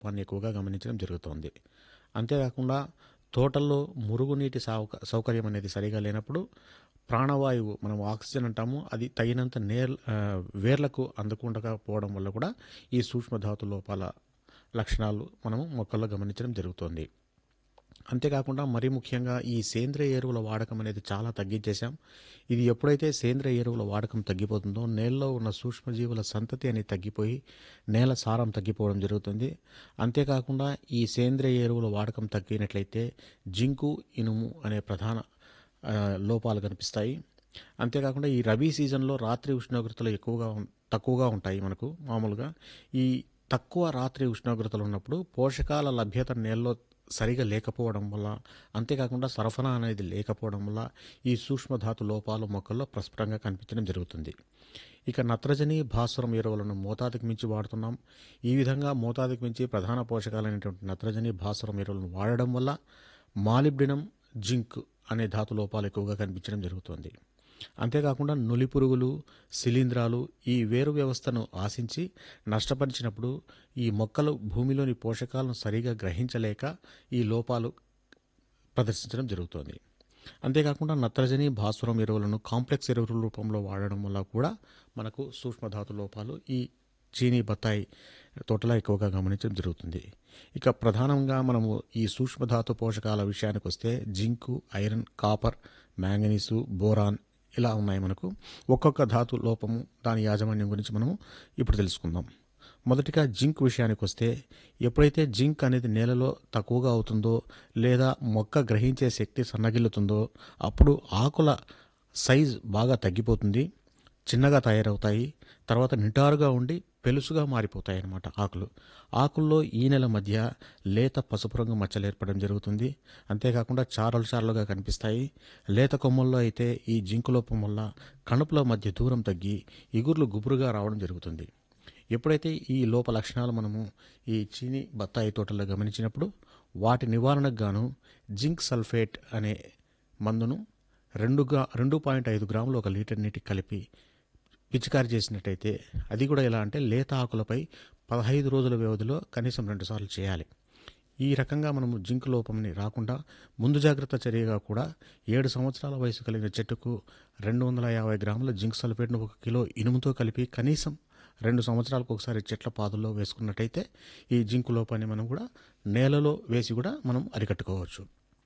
లోపాన్ని ఎక్కువగా గమనించడం జరుగుతోంది అంతేకాకుండా తోటల్లో మురుగునీటి సౌక సౌకర్యం అనేది సరిగా లేనప్పుడు ప్రాణవాయువు మనం ఆక్సిజన్ అంటాము అది తగినంత నేర్ ఆ, వేర్లకు అందకుండకపోవడం వల్ల కూడా ఈ సూక్ష్మధాతు లోపాల లక్షణాలు మనము మొక్కల్లో గమనించడం జరుగుతోంది అంతేకాకుండా మరీ ముఖ్యంగా ఈ సేంద్రియ ఎరువుల వాడకం అనేది చాలా తగ్గించేశాం ఇది ఎప్పుడైతే సేంద్రియ ఎరువుల వాడకం తగ్గిపోతుందో నేలలో ఉన్న సూక్ష్మజీవుల సంతతి అనేది తగ్గిపోయి నేల సారం తగ్గిపోవడం జరుగుతుంది అంతేకాకుండా ఈ సేంద్రియ ఎరువుల వాడకం తగ్గినట్లయితే జింకు ఇనుము అనే ప్రధాన ఆ, లోపాలు కనిపిస్తాయి అంతేకాకుండా ఈ రబీ సీజన్లో రాత్రి ఉష్ణోగ్రతలు ఎక్కువగా ఉం- తక్కువగా ఉంటాయి మనకు మామూలుగా ఈ తక్కువ రాత్రి ఉష్ణోగ్రతలు ఉన్నప్పుడు పోషకాల లభ్యత నేలలో సరిగా లేకపోవడం వల్ల అంతేకాకుండా సరఫరా అనేది లేకపోవడం వల్ల ఈ సూక్ష్మధాతు లోపాలు మొక్కల్లో ప్రస్ఫుటంగా కనిపించడం జరుగుతుంది ఇక నత్రజని భాస్వరం ఎరువులను మోతాదుకు మించి వాడుతున్నాం ఈ విధంగా మోతాదుకు మించి ప్రధాన పోషకాలైనటువంటి నత్రజని భాస్వరం ఎరువులను వాడడం వల్ల మాలిబ్డినం జింక్ అనే ధాతు లోపాలు ఎక్కువగా కనిపించడం జరుగుతుంది అంతేకాకుండా నులి పురుగులు శిలీంధ్రాలు ఈ వేరు వ్యవస్థను ఆశించి నష్టపరిచినప్పుడు ఈ మొక్కలు భూమిలోని పోషకాలను సరిగా గ్రహించలేక ఈ లోపాలు ప్రదర్శించడం జరుగుతోంది అంతేకాకుండా నత్రజని భాస్వరం ఎరువులను కాంప్లెక్స్ ఎరువుల రూపంలో వాడడం వల్ల కూడా మనకు సూక్ష్మధాతు లోపాలు ఈ చీనీ బత్తాయి తోటలో ఎక్కువగా గమనించడం జరుగుతుంది ఇక ప్రధానంగా మనము ఈ సూక్ష్మధాతు పోషకాల విషయానికి వస్తే zinc iron copper manganese boron ఇలా ఉన్నాయి మనకు ఒక్కొక్క ధాతు లోపము దాని యాజమాన్యం గురించి మనము ఇప్పుడు తెలుసుకుందాం మొదటిగా జింక్ విషయానికి వస్తే ఎప్పుడైతే జింక్ అనేది నేలలో తక్కువగా అవుతుందో లేదా మొక్క గ్రహించే శక్తి సన్నగిల్లుతుందో అప్పుడు ఆకుల సైజ్ బాగా తగ్గిపోతుంది చిన్నగా తయారవుతాయి తర్వాత నిటారుగా ఉండి పెలుసుగా మారిపోతాయి అన్నమాట ఆకులు ఆకుల్లో ఈనెల మధ్య లేత పసుపు రంగు మచ్చలు ఏర్పడడం జరుగుతుంది అంతేకాకుండా చారలు చారలుగా కనిపిస్తాయి లేత కొమ్మల్లో అయితే ఈ జింకు లోపం వల్ల కణుపుల మధ్య దూరం తగ్గి ఇగుర్లు గుబురుగా రావడం జరుగుతుంది ఎప్పుడైతే ఈ లోప లక్షణాలు మనము ఈ చీని బత్తాయి తోటలో గమనించినప్పుడు వాటి నివారణకు గాను జింక్ సల్ఫేట్ అనే మందును రెండు గా రెండు పాయింట్ ఐదు గ్రాములు ఒక లీటర్ నీటికి కలిపి పిచికారి చేసినట్టయితే అది కూడా ఎలా అంటే లేత ఆకులపై పదహైదు రోజుల వ్యవధిలో కనీసం రెండుసార్లు చేయాలి ఈ రకంగా మనము జింక్ లోపంని రాకుండా ముందు జాగ్రత్త చర్యగా కూడా ఏడు సంవత్సరాల వయసు కలిగిన చెట్టుకు రెండు వందల యాభై గ్రాముల జింక్ సల్ఫేట్ను ఒక కిలో ఇనుముతో కలిపి కనీసం రెండు సంవత్సరాలకు ఒకసారి చెట్ల పాదుల్లో వేసుకున్నట్టయితే ఈ జింక్ లోపాన్ని మనం కూడా నేలలో వేసి కూడా మనం అరికట్టుకోవచ్చు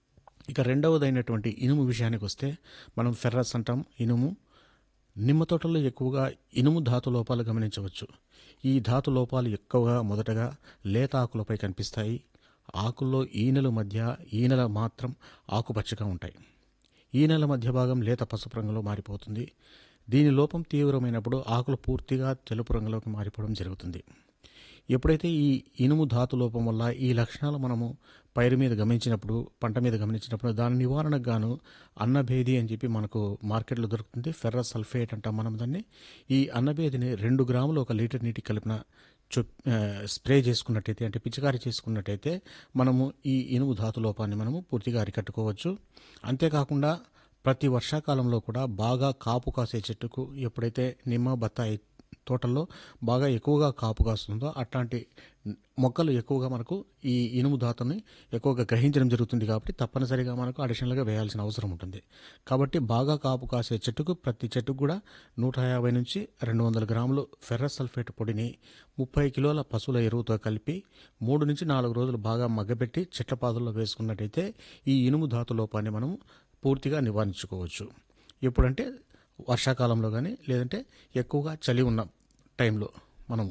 ఇక రెండవదైనటువంటి ఇనుము విషయానికి వస్తే మనం ఫెర్రస్ అంటాం ఇనుము నిమ్మ తోటల్లో ఎక్కువగా ఇనుము ధాతు లోపాలు గమనించవచ్చు ఈ ధాతు లోపాలు ఎక్కువగా మొదటగా లేత ఆకులపై కనిపిస్తాయి ఆకుల్లో ఈనెల మధ్య ఈనెల మాత్రం ఆకుపచ్చగా ఉంటాయి ఈనెల మధ్య భాగం లేత పసుపు రంగులో మారిపోతుంది దీని లోపం తీవ్రమైనప్పుడు ఆకులు పూర్తిగా తెలుపు రంగులోకి మారిపోవడం జరుగుతుంది ఎప్పుడైతే ఈ ఇనుము ధాతు లోపం వల్ల ఈ లక్షణాలు మనము పైరు మీద గమనించినప్పుడు పంట మీద గమనించినప్పుడు దాని నివారణకు గాను అన్నభేది అని చెప్పి మనకు మార్కెట్లో దొరుకుతుంది ఫెర్రస్ సల్ఫేట్ అంటాం మనం దాన్ని ఈ అన్నభేదిని రెండు గ్రాములు ఒక లీటర్ నీటి కలిపిన చొప్ ఆ, స్ప్రే చేసుకున్నట్టయితే అంటే పిచికారి చేసుకున్నట్టయితే మనము ఈ ఇనుము ధాతు లోపాన్ని మనము పూర్తిగా అరికట్టుకోవచ్చు అంతేకాకుండా ప్రతి వర్షాకాలంలో కూడా బాగా కాపు కాసే చెట్టుకు ఎప్పుడైతే నిమ్మ బత్తాయి తోటల్లో బాగా ఎక్కువగా కాపు కాస్తుందో అట్లాంటి మొక్కలు ఎక్కువగా మనకు ఈ ఇనుము ధాతుని ఎక్కువగా గ్రహించడం జరుగుతుంది కాబట్టి తప్పనిసరిగా మనకు అడిషనల్గా వేయాల్సిన అవసరం ఉంటుంది కాబట్టి బాగా కాపు కాసే చెట్టుకు ప్రతి చెట్టుకు కూడా నూట యాభై నుంచి రెండు వందల గ్రాములు ఫెర్రస్ సల్ఫేట్ పొడిని ముప్పై కిలోల పశువుల ఎరువుతో కలిపి మూడు నుంచి నాలుగు రోజులు బాగా మగ్గబెట్టి చెట్ల పాదుల్లో వేసుకున్నట్టయితే ఈ ఇనుము ధాతు లోపాన్ని మనం పూర్తిగా నివారించుకోవచ్చు ఎప్పుడంటే వర్షాకాలంలో కానీ లేదంటే ఎక్కువగా చలి ఉన్న టైంలో మనము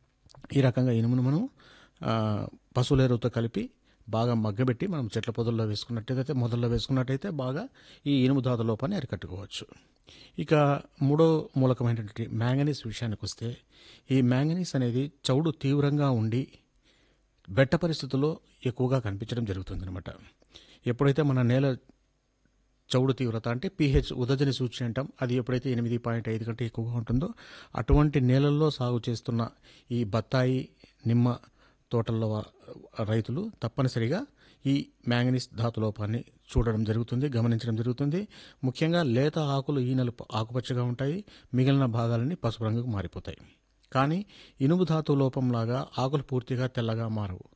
ఈ రకంగా ఇనుమును మనం ఆ, పశువుల ఎరువుతో కలిపి బాగా మగ్గబెట్టి మనం చెట్ల పొదల్లో వేసుకున్నట్టయితే మొదల్లో వేసుకున్నట్టయితే బాగా ఈ ఇనుము ధాతు లోపాన్ని అరికట్టుకోవచ్చు ఇక మూడో మూలకమైనటువంటి మ్యాంగనీస్ విషయానికి వస్తే ఈ మ్యాంగనీస్ అనేది చౌడు తీవ్రంగా ఉండి బెట్ట పరిస్థితుల్లో ఎక్కువగా కనిపించడం జరుగుతుంది అనమాట ఎప్పుడైతే మన నేల చౌడు తీవ్రత అంటే పీహెచ్ ఉదజని సూచి అంటాం అది ఎప్పుడైతే ఎనిమిది పాయింట్ ఐదు కంటే ఎక్కువగా ఉంటుందో అటువంటి నేలల్లో సాగు చేస్తున్న ఈ బత్తాయి నిమ్మ తోటల్లో వా- రైతులు తప్పనిసరిగా ఈ మ్యాంగనీస్ ధాతు లోపాన్ని చూడడం జరుగుతుంది గమనించడం జరుగుతుంది ముఖ్యంగా లేత ఆకులు ఈనెలు ప- ఆకుపచ్చగా ఉంటాయి మిగిలిన భాగాలన్నీ పసుపు రంగుకు మారిపోతాయి కానీ ఇనుము ధాతు లోపంలాగా ఆకులు పూర్తిగా తెల్లగా మారవు